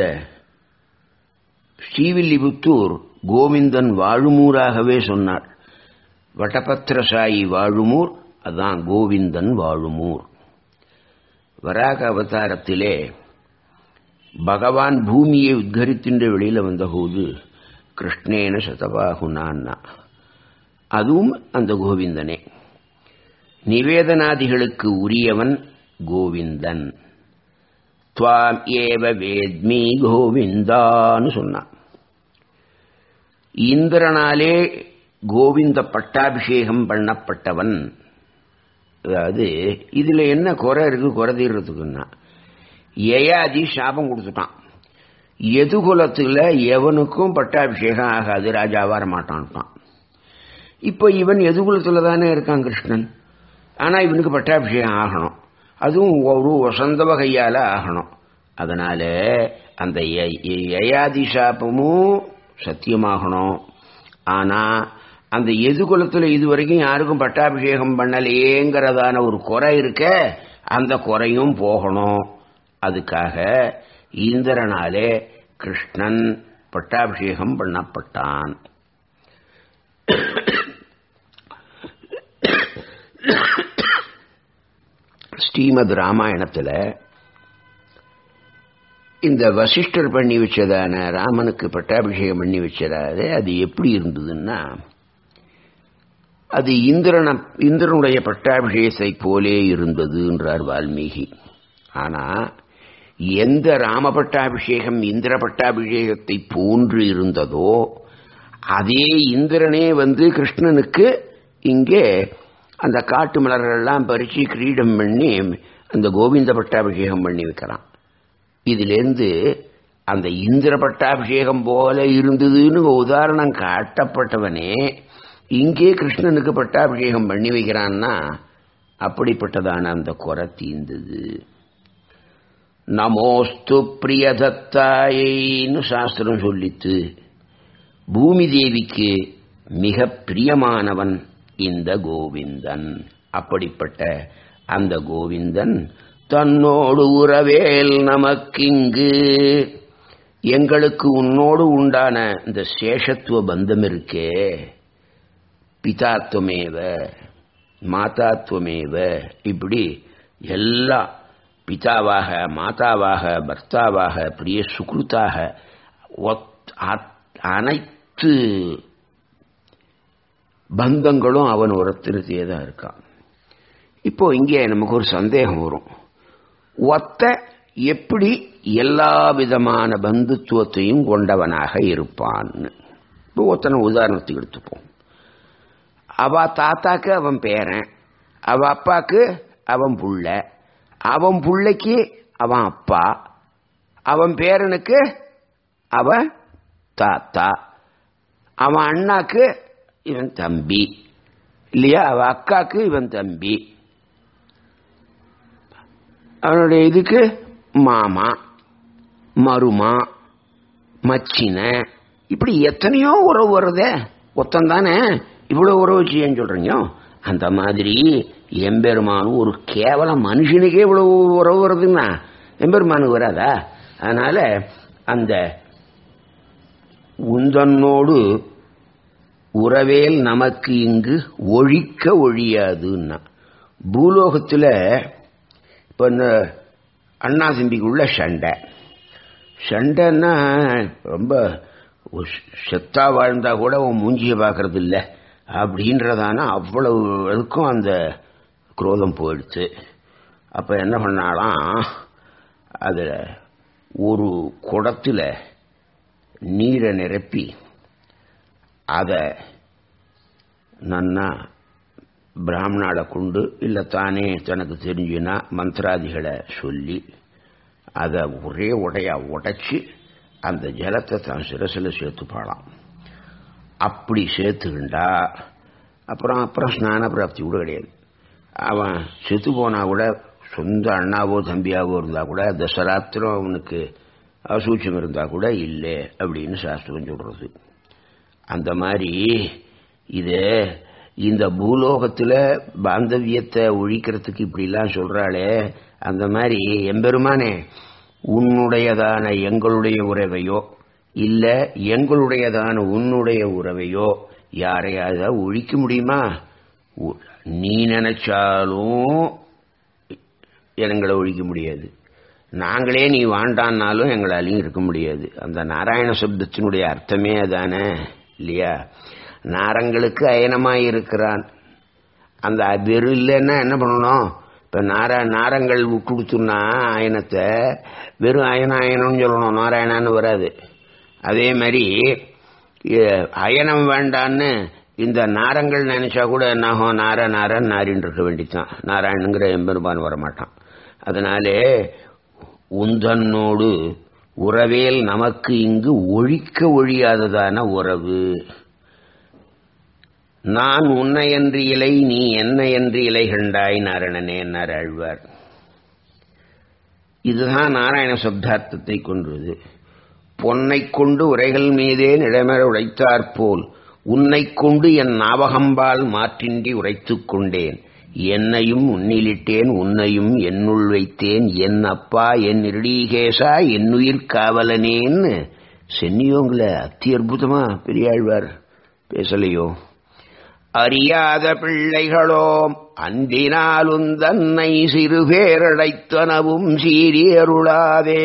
ஸ்ரீவில்லிபுத்தூர் கோவிந்தன் வாழுமூராகவே சொன்னார் வட்டபத்திரசாயி வாழுமூர் அதான் கோவிந்தன் வாழுமூர் வராக அவதாரத்திலே பகவான் பூமியை உத்கரித்தின்ற வெளியில வந்தபோது கிருஷ்ணேன சதபாகுனான்னா அதுவும் அந்த கோவிந்தனே நிவேதனாதிகளுக்கு உரியவன் கோவிந்தன் துவாம் ஏவ வேத்மி கோவிந்தான்னு சொன்னான் இந்திரனாலே கோவிந்த பட்டாபிஷேகம் பண்ணப்பட்டவன் அதாவது இதுல என்ன குறை இருக்கு குறை தீர்றதுக்குன்னா யயாதி சாபம் கொடுத்துட்டான் எதுகுலத்துல எவனுக்கும் பட்டாபிஷேகம் ஆகாது ராஜா வர மாட்டான்ட்டான் இப்போ இவன் எதுகுலத்துல தானே இருக்கான் கிருஷ்ணன் ஆனா இவனுக்கு பட்டாபிஷேகம் ஆகணும் அதுவும் ஒரு வசந்த வகையால ஆகணும் அதனால அந்த யயாதி சாபமும் சத்தியமாகணும் ஆனா அந்த எதுகுலத்துல இதுவரைக்கும் யாருக்கும் பட்டாபிஷேகம் பண்ணலையேங்கிறதான ஒரு குறை இருக்க அந்த குறையும் போகணும் அதுக்காக இந்திரனாலே கிருஷ்ணன் பட்டாபிஷேகம் பண்ணப்பட்டான் ஸ்ரீமத் ராமாயணத்தில் இந்த வசிஷ்டர் பண்ணி வச்சதான ராமனுக்கு பட்டாபிஷேகம் பண்ணி வச்சதாது அது எப்படி இருந்ததுன்னா அது இந்திரன இந்திரனுடைய பட்டாபிஷேகத்தை போலே இருந்ததுன்றார் வால்மீகி ஆனா எந்த ராம பட்டாபிஷேகம் இந்திர பட்டாபிஷேகத்தை போன்று இருந்ததோ அதே இந்திரனே வந்து கிருஷ்ணனுக்கு இங்கே அந்த காட்டு மலர்கள்லாம் பறிச்சு கிரீடம் பண்ணி அந்த கோவிந்த பட்டாபிஷேகம் பண்ணி வைக்கிறான் இதிலேருந்து அந்த இந்திர பட்டாபிஷேகம் போல இருந்ததுன்னு உதாரணம் காட்டப்பட்டவனே இங்கே கிருஷ்ணனுக்கு பட்டாபிஷேகம் பண்ணி வைக்கிறான்னா அப்படிப்பட்டதான அந்த குறை தீர்ந்தது நமோஸ்து பிரியதத்தாயின்னு சாஸ்திரம் சொல்லித்து பூமி தேவிக்கு மிக பிரியமானவன் இந்த கோவிந்தன் அப்படிப்பட்ட அந்த கோவிந்தன் தன்னோடு உறவேல் நமக்கிங்கு எங்களுக்கு உன்னோடு உண்டான இந்த சேஷத்துவ பந்தம் இருக்கே பிதாத்துவமேவ மாதாத்துவமேவ இப்படி எல்லாம் பிதாவாக மாதாவாக பர்த்தாவாக பிரிய சுக்ருத்தாக அனைத்து பந்தங்களும் அவன் ஒருத்தருத்தே தான் இருக்கான் இப்போ இங்கே நமக்கு ஒரு சந்தேகம் வரும் ஒத்த எப்படி எல்லா விதமான பந்துத்துவத்தையும் கொண்டவனாக இருப்பான்னு இப்போ ஒத்தனை உதாரணத்துக்கு எடுத்துப்போம் அவ தாத்தாக்கு அவன் பேரன் அவ அப்பாக்கு அவன் புள்ள அவன் புள்ளைக்கு அவன் அப்பா அவன் பேரனுக்கு அவன் தாத்தா அவன் அண்ணாக்கு இவன் தம்பி இல்லையா அவ அக்காக்கு இவன் தம்பி அவனுடைய இதுக்கு மாமா மருமா மச்சின இப்படி எத்தனையோ உறவு வருதே ஒத்தம் தானே இவ்வளவு உறவு செய்யன்னு சொல்றீங்க அந்த மாதிரி எம்பெருமானும் ஒரு கேவல மனுஷனுக்கே இவ்வளவு உறவு வருதுன்னா எம்பெருமானுக்கு வராதா அதனால அந்த உந்தன்னோடு உறவேல் நமக்கு இங்கு ஒழிக்க ஒழியாதுன்னா பூலோகத்தில் இப்போ இந்த அண்ணா தம்பிக்குள்ள சண்டை சண்டைன்னா ரொம்ப செத்தா வாழ்ந்தா கூட உன் மூஞ்சியை பார்க்கறது இல்லை அப்படின்றதான அவ்வளவு அதுக்கும் அந்த குரோதம் போயிடுச்சு அப்போ என்ன பண்ணாலாம் அதில் ஒரு குடத்தில் நீரை நிரப்பி அதை நன்னா பிராமணாவை கொண்டு இல்லை தானே தனக்கு தெரிஞ்சுன்னா மந்திராதிகளை சொல்லி அதை ஒரே உடையா உடைச்சி அந்த ஜலத்தை தான் சிரசில் சேர்த்துப்பாளாம் அப்படி சேர்த்துக்கிண்டா அப்புறம் அப்புறம் ஸ்நான பிராப்தி கூட கிடையாது அவன் செத்து போனா கூட சொந்த அண்ணாவோ தம்பியாவோ இருந்தா கூட தசராத்திரம் அவனுக்கு அசூச்சம் இருந்தா கூட இல்லை அப்படின்னு சாஸ்திரம் சொல்றது அந்த மாதிரி இது இந்த பூலோகத்தில் பாந்தவியத்தை ஒழிக்கிறதுக்கு இப்படிலாம் சொல்றாளே அந்த மாதிரி எம்பெருமானே உன்னுடையதான எங்களுடைய உறவையோ இல்ல எங்களுடையதான உன்னுடைய உறவையோ யாரையாவது ஒழிக்க முடியுமா நீ நினைச்சாலும் எங்களை ஒழிக்க முடியாது நாங்களே நீ வாண்டான்னாலும் எங்களாலையும் இருக்க முடியாது அந்த நாராயண சப்தத்தினுடைய அர்த்தமே அதானே இல்லையா நாரங்களுக்கு அயனமாய் இருக்கிறான் அந்த வெறும் இல்லைன்னா என்ன பண்ணணும் இப்போ நார நாரங்கள் கொடுத்துன்னா அயனத்தை வெறும் அயன அயனம்னு சொல்லணும் நாராயணான்னு வராது அதே மாதிரி அயனம் வேண்டான்னு இந்த நாரங்கள் நினைச்சா கூட என்னாகும் நார நாரன் நாரின்னு இருக்க வேண்டித்தான் நாராயணுங்கிற எம்பெருமான் வரமாட்டான் அதனாலே உந்தன்னோடு உறவேல் நமக்கு இங்கு ஒழிக்க ஒழியாததான உறவு நான் உன்னை என்று இலை நீ என்ன என்று இலை கண்டாய் நாரணனே என்னார் ஆழ்வார் இதுதான் நாராயண சப்தார்த்தத்தை கொன்றது பொன்னை கொண்டு உரைகள் மீதே நிழமர உழைத்தாற்போல் உன்னை கொண்டு என் ஞாபகம்பால் மாற்றின்றி உரைத்துக் கொண்டேன் என்னையும் உன்னிலிட்டேன் உன்னையும் என்னுள் வைத்தேன் என் அப்பா என் இருடீகேசா என்னுயிர் காவலனேன்னு சென்னியோங்கள அத்தி அற்புதமா பெரியாழ்வார் பேசலையோ அறியாத பிள்ளைகளோம் அன்பினாலும் தன்னை சிறுபேரடைத்தனவும் சீரியருளாதே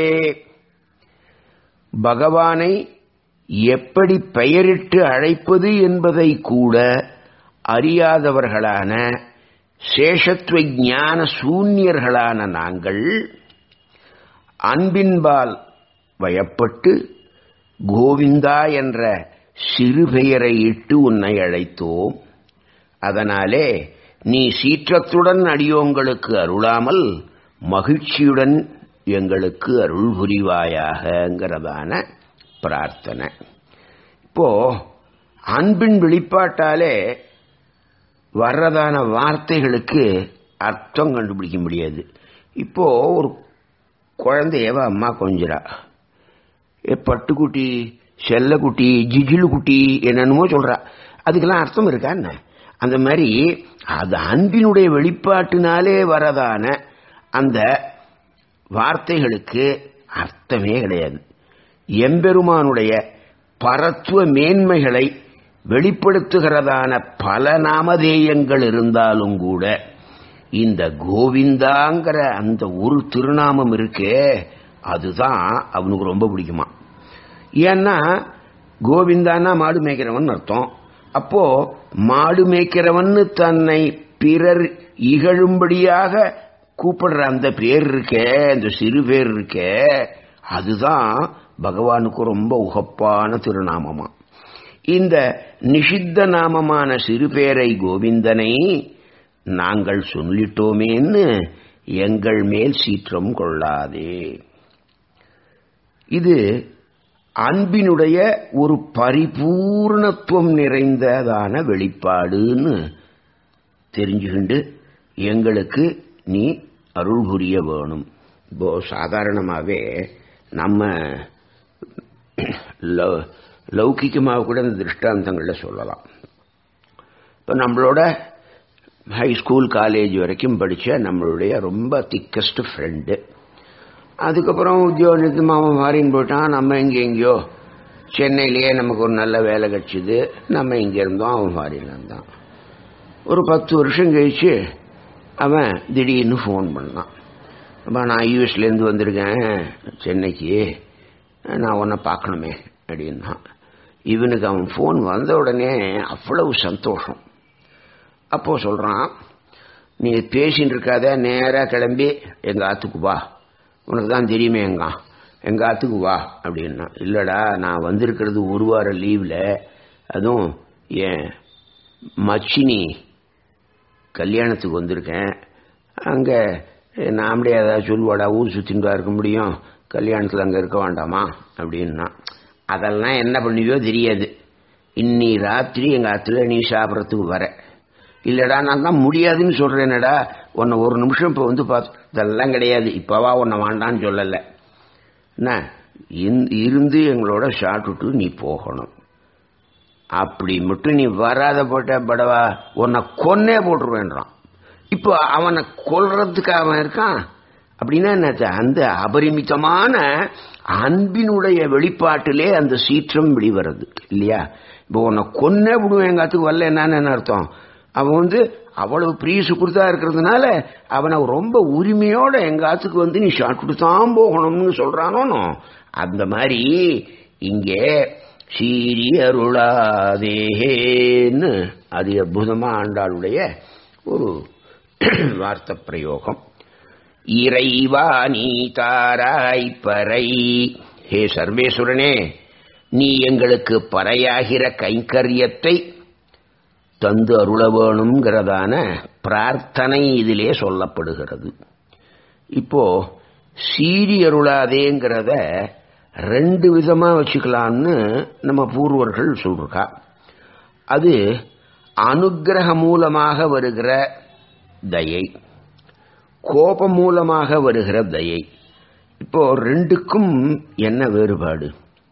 பகவானை எப்படி பெயரிட்டு அழைப்பது என்பதை கூட அறியாதவர்களான சேஷத்துவ ஞான சூன்யர்களான நாங்கள் அன்பின்பால் வயப்பட்டு கோவிந்தா என்ற சிறு பெயரை இட்டு உன்னை அழைத்தோம் அதனாலே நீ சீற்றத்துடன் அடியோங்களுக்கு அருளாமல் மகிழ்ச்சியுடன் எங்களுக்கு அருள் புரிவாயாகங்கிறதான பிரார்த்தனை இப்போ அன்பின் வெளிப்பாட்டாலே வர்றதான வார்த்தைகளுக்கு அர்த்தம் கண்டுபிடிக்க முடியாது இப்போ ஒரு குழந்தையவ அம்மா கொஞ்சிரா ஏ பட்டுக்குட்டி செல்லக்குட்டி ஜிஜிலு குட்டி என்னென்னமோ சொல்றா அதுக்கெல்லாம் அர்த்தம் இருக்கா என்ன அந்த மாதிரி அது அன்பினுடைய வெளிப்பாட்டினாலே வரதான அந்த வார்த்தைகளுக்கு அர்த்தமே கிடையாது எம்பெருமானுடைய பரத்துவ மேன்மைகளை வெளிப்படுத்துகிறதான பல நாமதேயங்கள் இருந்தாலும் கூட இந்த கோவிந்தாங்கிற அந்த ஒரு திருநாமம் இருக்கே அதுதான் அவனுக்கு ரொம்ப பிடிக்குமா ஏன்னா கோவிந்தான்னா மாடு மேய்க்கிறவன் அர்த்தம் அப்போ மாடு மேய்க்கிறவன் தன்னை பிறர் இகழும்படியாக கூப்பிடுற அந்த பேர் இருக்கே அந்த சிறு பேர் இருக்கே அதுதான் பகவானுக்கு ரொம்ப உகப்பான திருநாமமா இந்த நிஷித்த நாமமான சிறு பேரை கோவிந்தனை நாங்கள் சொல்லிட்டோமேன்னு எங்கள் மேல் சீற்றம் கொள்ளாதே இது அன்பினுடைய ஒரு பரிபூர்ணத்துவம் நிறைந்ததான வெளிப்பாடுன்னு தெரிஞ்சுக்கிண்டு எங்களுக்கு நீ அருள் புரிய வேணும் இப்போ சாதாரணமாகவே நம்ம லௌகிக்கமாக கூட இந்த திருஷ்டாந்தங்களில் சொல்லலாம் இப்போ நம்மளோட ஹை ஸ்கூல் காலேஜ் வரைக்கும் படித்த நம்மளுடைய ரொம்ப திக்கஸ்ட் ஃப்ரெண்டு அதுக்கப்புறம் உத்தியோகத்துக்கு அவன் மாறின்னு போயிட்டான் நம்ம இங்கே எங்கேயோ சென்னையிலேயே நமக்கு ஒரு நல்ல வேலை கிடச்சிது நம்ம இங்கே இருந்தோம் அவன் ஃபாரின் இருந்தான் ஒரு பத்து வருஷம் கழிச்சு அவன் திடீர்னு ஃபோன் பண்ணான் அப்போ நான் யூஎஸ்லேருந்து வந்திருக்கேன் சென்னைக்கு நான் உன்னை பார்க்கணுமே அப்படின்னா இவனுக்கு அவன் ஃபோன் வந்த உடனே அவ்வளவு சந்தோஷம் அப்போ சொல்கிறான் நீ பேசின்னு இருக்காத நேராக கிளம்பி எங்கள் ஆத்துக்கு வா உனக்கு தான் தெரியுமே எங்க எங்கள் ஆத்துக்கு வா அப்படின்னா இல்லைடா நான் வந்திருக்கிறது ஒரு வார லீவில் அதுவும் என் மச்சினி கல்யாணத்துக்கு வந்திருக்கேன் அங்கே நாமளே ஏதாவது சொல்லுவாடா ஊர் சுற்றின்னு இருக்க முடியும் கல்யாணத்தில் அங்கே இருக்க வேண்டாமா அப்படின்னா அதெல்லாம் என்ன பண்ணுவியோ தெரியாது இன்னி ராத்திரி எங்கள் ஆற்றுல நீ சாப்பிட்றதுக்கு வர இல்லைடா நான் தான் முடியாதுன்னு சொல்கிறேனடா உன்னை ஒரு நிமிஷம் இப்போ வந்து பார்த்து இதெல்லாம் கிடையாது இப்போவா உன்னை வேண்டான்னு சொல்லலை என்ன இருந்து எங்களோட சாப்பிட்டுட்டு நீ போகணும் அப்படி மட்டும் நீ வராத போட்ட படவா உன்னை கொன்னே போட்டுருவேன்றான் இப்போ அவனை கொல்றதுக்கு அவன் இருக்கான் அப்படின்னா என்ன அந்த அபரிமிதமான அன்பினுடைய வெளிப்பாட்டிலே அந்த சீற்றம் வெளிவருது இல்லையா இப்போ உன்னை கொன்னே விடுவேன் எங்காத்துக்கு வரல என்னன்னு அர்த்தம் அவன் வந்து அவ்வளவு பிரியசு கொடுத்தா இருக்கிறதுனால அவனை ரொம்ப உரிமையோட எங்காத்துக்கு வந்து நீ ஷாட் கொடுத்தான் போகணும்னு சொல்றானோ அந்த மாதிரி இங்கே சீரி அருளாதேன்னு அது அற்புதமா ஆண்டாளுடைய ஒரு வார்த்தை பிரயோகம் இறைவா நீ தாராய் பறை ஹே சர்வேஸ்வரனே நீ எங்களுக்கு பறையாகிற கைங்கரியத்தை தந்து அருள வேணுங்கிறதான பிரார்த்தனை இதிலே சொல்லப்படுகிறது இப்போ சீரி அருளாதேங்கிறத ரெண்டு விதமா வச்சுக்கலாம்னு நம்ம பூர்வர்கள் சொல்றா அது அனுகிரக மூலமாக வருகிற தயை கோபம் மூலமாக வருகிற தயை இப்போ ரெண்டுக்கும் என்ன வேறுபாடு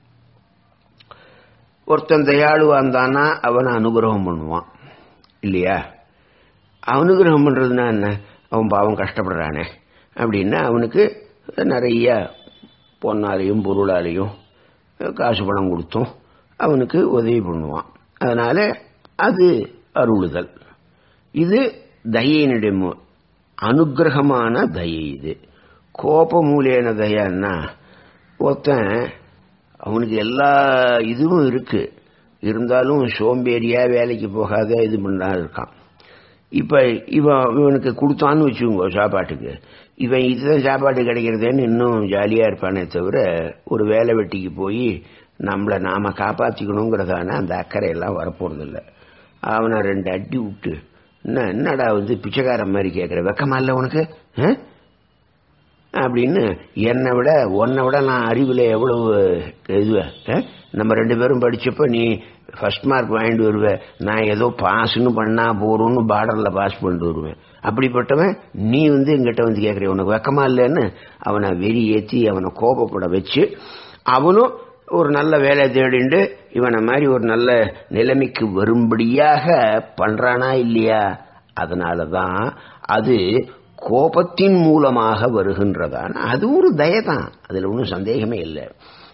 ஒருத்தன் தயாளுவா இருந்தானா அவனை அனுகிரகம் பண்ணுவான் இல்லையா அனுகிரகம் பண்றதுன்னா என்ன அவன் பாவம் கஷ்டப்படுறானே அப்படின்னா அவனுக்கு நிறைய பொன்னாலையும் பொருளாலையும் காசு பணம் கொடுத்தும் அவனுக்கு உதவி பண்ணுவான் அதனால அது அருளுதல் இது தயையினுடைய அனுகிரகமான தயை இது கோப மூலியான தயான்னா ஒருத்தன் அவனுக்கு எல்லா இதுவும் இருக்கு இருந்தாலும் சோம்பேறியா வேலைக்கு போகாத இது பண்ணா இருக்கான் இப்ப இவன் இவனுக்கு கொடுத்தான்னு வச்சுக்கோங்க சாப்பாட்டுக்கு இவன் இதுதான் சாப்பாடு கிடைக்கிறதேன்னு இன்னும் ஜாலியா இருப்பானே தவிர ஒரு வேலை வெட்டிக்கு போய் நம்மளை நாம காப்பாத்திக்கணுங்கிறதான அந்த அக்கறை எல்லாம் வரப்போறதில்ல அவனை ரெண்டு அடி விட்டு என்ன என்னடா வந்து பிச்சைக்காரன் மாதிரி கேட்குற வெக்கமா இல்லை உனக்கு ஆ? அப்படின்னு என்னை விட உன்னை விட நான் அறிவில் எவ்வளவு இது ஆ? நம்ம ரெண்டு பேரும் படிச்சப்ப நீ ஃபர்ஸ்ட் மார்க் வாங்கிட்டு வருவ நான் ஏதோ பாஸ்னு பண்ணா போறோம்னு பார்டரில் பாஸ் பண்ணிட்டு வருவேன் அப்படிப்பட்டவன் நீ வந்து எங்கிட்ட வந்து கேட்குற உனக்கு வெக்கமா இல்லைன்னு அவனை வெறி ஏற்றி அவனை கோபப்பட வச்சு அவனும் ஒரு நல்ல வேலை தேடிண்டு இவனை மாதிரி ஒரு நல்ல நிலைமைக்கு வரும்படியாக பண்றானா இல்லையா அதனால தான் அது கோபத்தின் மூலமாக வருகின்றதான் அது ஒரு தயதான் அதுல ஒன்றும் சந்தேகமே இல்லை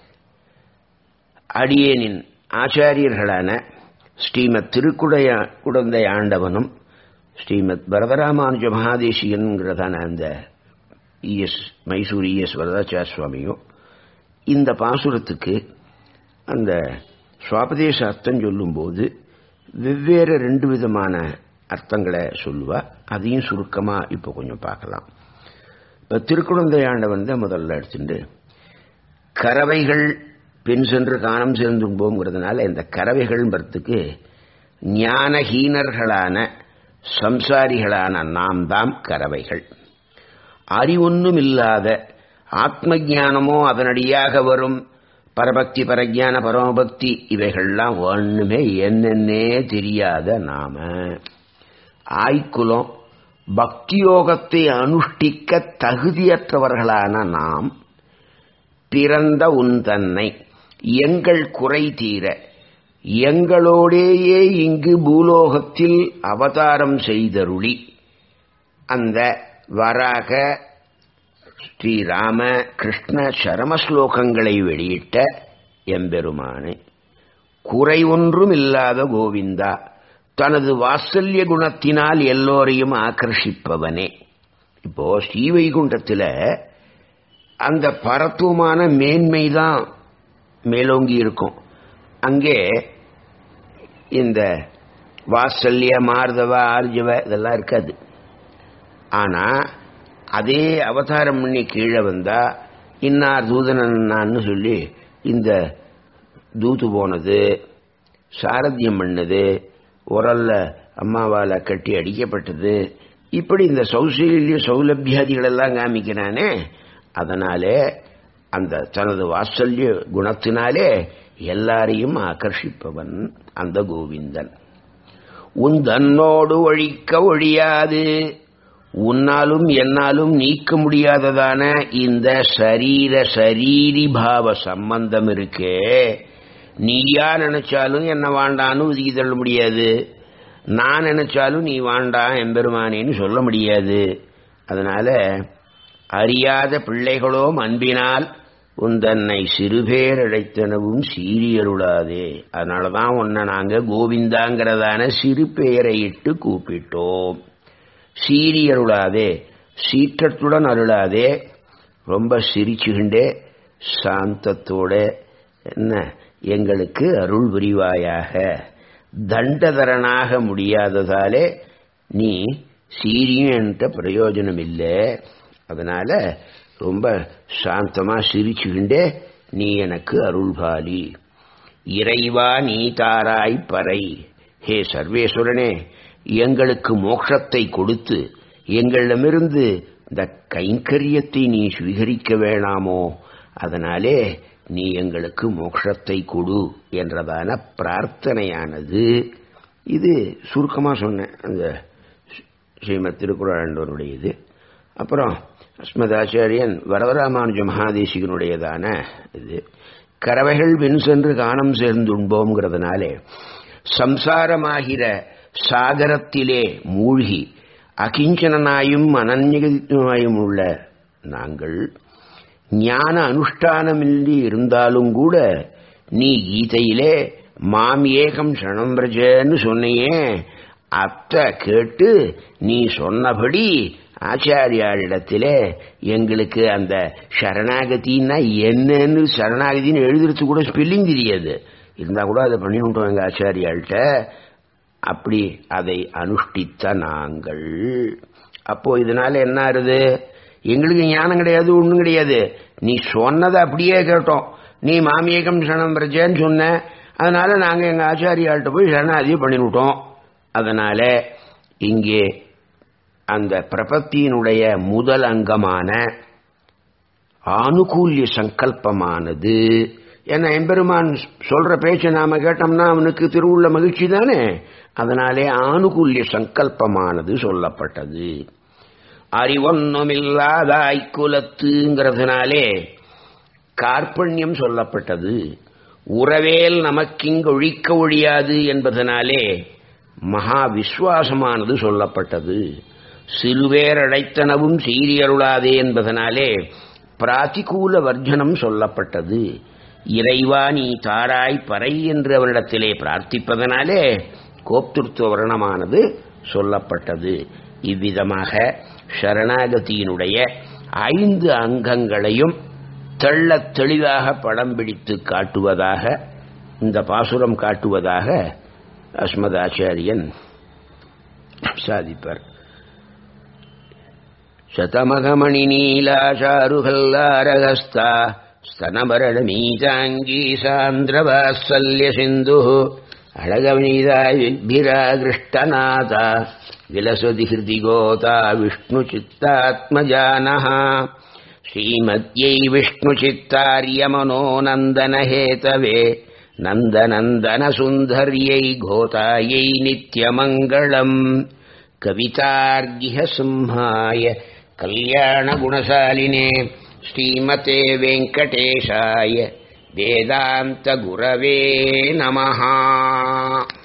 அடியேனின் ஆச்சாரியர்களான ஸ்ரீமத் திருக்குடைய குடந்தை ஆண்டவனும் ஸ்ரீமத் வரதராமானுஜ மகாதேசியன்கிறதான அந்த இஎஸ் மைசூர் இஎஸ் வரதாச்சார சுவாமியும் இந்த பாசுரத்துக்கு அந்த சுவாபதேச அர்த்தம் சொல்லும்போது வெவ்வேறு ரெண்டு விதமான அர்த்தங்களை சொல்லுவா அதையும் சுருக்கமா இப்போ கொஞ்சம் பார்க்கலாம் இப்போ திருக்குழந்தை ஆண்டவன் தான் முதல்ல எடுத்துட்டு கறவைகள் பின் சென்று காணம் சேர்ந்தும்போங்கிறதுனால இந்த கறவைகள்ன்றதுக்கு ஞானஹீனர்களான சம்சாரிகளான நாம் தாம் கறவைகள் அறிவொன்னும் இல்லாத ஆத்ம ஞானமோ அதனடியாக வரும் பரபக்தி பரஜான பரமபக்தி இவைகள்லாம் ஒண்ணுமே என்னென்னே தெரியாத நாம ஆய்க்குலம் பக்தியோகத்தை அனுஷ்டிக்க தகுதியற்றவர்களான நாம் பிறந்த உன் தன்னை எங்கள் குறை தீர எங்களோடேயே இங்கு பூலோகத்தில் அவதாரம் செய்தருளி அந்த வராக ஸ்ரீராம கிருஷ்ண சரம ஸ்லோகங்களை வெளியிட்ட எம்பெருமானே குறை ஒன்றும் இல்லாத கோவிந்தா தனது வாத்சல்ய குணத்தினால் எல்லோரையும் ஆக்கர்ஷிப்பவனே இப்போ ஸ்ரீவைகுண்டத்தில் அந்த பரத்துவமான மேன்மைதான் மேலோங்கி இருக்கும் அங்கே இந்த வாத்சல்ய மார்தவ ஆர்ஜவ இதெல்லாம் இருக்காது ஆனா அதே அவதாரம் பண்ணி கீழே வந்தா இன்னார் தூதனன்னு சொல்லி இந்த தூத்து போனது சாரத்தியம் பண்ணது உரல்ல அம்மாவால கட்டி அடிக்கப்பட்டது இப்படி இந்த சௌசல்ய சௌலபியாதிகள் எல்லாம் காமிக்கிறானே அதனாலே அந்த தனது வாத்சல்ய குணத்தினாலே எல்லாரையும் ஆகர்ஷிப்பவன் அந்த கோவிந்தன் உன் தன்னோடு ஒழிக்க ஒழியாது உன்னாலும் என்னாலும் நீக்க முடியாததான இந்த சரீர சரீரி பாவ சம்பந்தம் இருக்கே நீயா நினைச்சாலும் என்ன வாண்டான்னு ஒதுக்கி தள்ள முடியாது நான் நினைச்சாலும் நீ வாண்டாம் எம்பெருமானேன்னு சொல்ல முடியாது அதனால அறியாத பிள்ளைகளோம் அன்பினால் உந்தன்னை சிறுபேர் அழைத்தனவும் சீரியருளாதே அதனாலதான் உன்னை நாங்க கோவிந்தாங்கிறதான சிறு பெயரை இட்டு கூப்பிட்டோம் சீரியருளாதே சீற்றத்துடன் அருளாதே ரொம்ப சிரிச்சுகிண்டே சாந்தத்தோட என்ன எங்களுக்கு அருள் புரிவாயாக தண்டதரனாக முடியாததாலே நீ சீரியும் என்கிட்ட பிரயோஜனம் இல்லை அதனால ரொம்ப சாந்தமா சிரிச்சுகிண்டே நீ எனக்கு அருள்பாலி இறைவா நீ தாராய் பறை ஹே சர்வேஸ்வரனே எங்களுக்கு மோட்சத்தை கொடுத்து எங்களிடமிருந்து இந்த கைங்கரியத்தை நீ சுவீகரிக்க வேணாமோ அதனாலே நீ எங்களுக்கு மோட்சத்தை கொடு என்றதான பிரார்த்தனையானது இது சுருக்கமாக சொன்னேன் அந்த ஸ்ரீமத் திருக்குறளுடையது அப்புறம் அஸ்மதாச்சாரியன் வரதராமானுஜ மகாதேசிகனுடையதான இது கறவைகள் பின் சென்று காணம் சேர்ந்துண்போங்கிறதுனாலே சம்சாரமாகிற சாகரத்திலே மூழ்கி அகிஞ்சனாயும் அனன்யமாயும் உள்ள நாங்கள் ஞான அனுஷ்டானமின்றி இருந்தாலும் கூட நீ கீதையிலே மாம் ஏகம் சணம்பிரஜன்னு சொன்னையே அத்த கேட்டு நீ சொன்னபடி ஆச்சாரியாரிடத்திலே எங்களுக்கு அந்த சரணாகதின்னா என்னன்னு சரணாகதின்னு எழுதுறது கூட ஸ்பெல்லிங் தெரியாது இருந்தா கூட அதை பண்ணிவிட்டோம் எங்க ஆச்சாரியாள்கிட்ட அப்படி அதை அனுஷ்டித்த நாங்கள் அப்போ இதனால என்ன ஆறுது எங்களுக்கு ஞானம் கிடையாது ஒன்றும் கிடையாது நீ சொன்னதை அப்படியே கேட்டோம் நீ மாமியகம் சரணம் பிரஜேன்னு சொன்ன அதனால நாங்கள் எங்கள் ஆச்சாரியாள்கிட்ட போய் சரணாதியை பண்ணிவிட்டோம் அதனால இங்கே அந்த பிரபத்தியினுடைய முதல் அங்கமான ஆனுகூல்ய சங்கல்பமானது ஏன்னா எம்பெருமான் சொல்ற பேச்சை நாம கேட்டோம்னா அவனுக்கு திருவுள்ள மகிழ்ச்சி தானே அதனாலே ஆனுகூல்ய சங்கல்பமானது சொல்லப்பட்டது அறிவொன்னுமில்லாத ஐக்குலத்துங்கிறதுனாலே கார்பண்யம் சொல்லப்பட்டது உறவேல் நமக்கிங்கு ஒழிக்க ஒழியாது என்பதனாலே மகா விஸ்வாசமானது சொல்லப்பட்டது சிறுவேரடைத்தனவும் சீரியருளாதே என்பதனாலே பிராத்திகூல வர்ஜனம் சொல்லப்பட்டது இறைவா நீ தாராய் பறை என்று அவரிடத்திலே பிரார்த்திப்பதனாலே கோப்துர்த்துவ வர்ணமானது சொல்லப்பட்டது இவ்விதமாக சரணாகதியினுடைய ஐந்து அங்கங்களையும் தெள்ளத் தெளிவாக படம் பிடித்து காட்டுவதாக இந்த பாசுரம் காட்டுவதாக அஸ்மதாச்சாரியன் சாதிப்பார் శతమగమణి నీలాచారుహల్లారగస్తా స్తనభరణమీతాంగీ సాంద్రవాత్సల్య సింధు అడగవినీదాభిరాగృష్టనాథ విలసతి హృది గోత విష్ణుచిత్తాత్మజాన శ్రీమద్యై విష్ణుచిత్తార్యమనోనందనహేతవే నందనందన సుందర్యై ఘోతాయై నిత్యమంగళం कवितार्गिहसिंहाय कल्याणगुणशालिने श्रीमते वेङ्कटेशाय वेदान्तगुरवे नमः